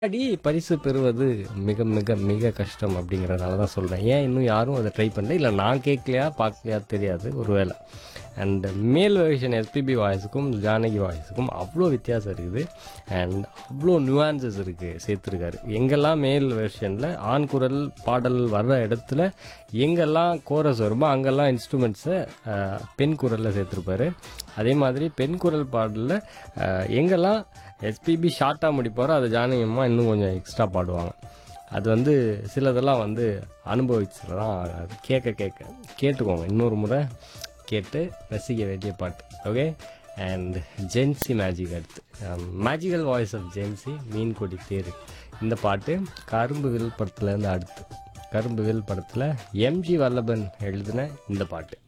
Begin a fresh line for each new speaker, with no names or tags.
அடி பரிசு பெறுவது மிக மிக மிக கஷ்டம் அப்படிங்கிறனால தான் சொல்கிறேன் ஏன் இன்னும் யாரும் அதை ட்ரை பண்ணல இல்லை நான் கேட்கலையா பார்க்கலையா தெரியாது ஒருவேளை அண்ட் மேல் வெர்ஷன் எஸ்பிபி வாய்ஸுக்கும் ஜானகி வாய்ஸுக்கும் அவ்வளோ வித்தியாசம் இருக்குது அண்ட் அவ்வளோ நியூஆன்சஸ் இருக்குது சேர்த்துருக்காரு எங்கெல்லாம் மேல் வெர்ஷனில் ஆண் குரல் பாடல் வர்ற இடத்துல எங்கெல்லாம் கோரஸ் வருமோ அங்கெல்லாம் இன்ஸ்ட்ருமெண்ட்ஸை பெண் குரலில் சேர்த்துருப்பாரு அதே மாதிரி பெண் குரல் பாடலில் எங்கெல்லாம் எஸ்பிபி ஷார்ட்டாக முடிப்பாரோ அதை ஜானகி அம்மா இன்னும் கொஞ்சம் எக்ஸ்ட்ரா பாடுவாங்க அது வந்து சிலதெல்லாம் வந்து அனுபவிச்சுதான் ஆகாது கேட்க கேட்க கேட்டுக்கோங்க இன்னொரு முறை கேட்டு ரசிக்க வேண்டிய பாட்டு ஓகே அண்ட் ஜென்சி மேஜிக் அடுத்து மேஜிக்கல் வாய்ஸ் ஆஃப் ஜென்சி மீன் கொடி தேர் இந்த பாட்டு கரும்பு வில் படத்துலேருந்து அடுத்து கரும்பு வில் படத்தில் எம்ஜி வல்லபன் எழுதின இந்த பாட்டு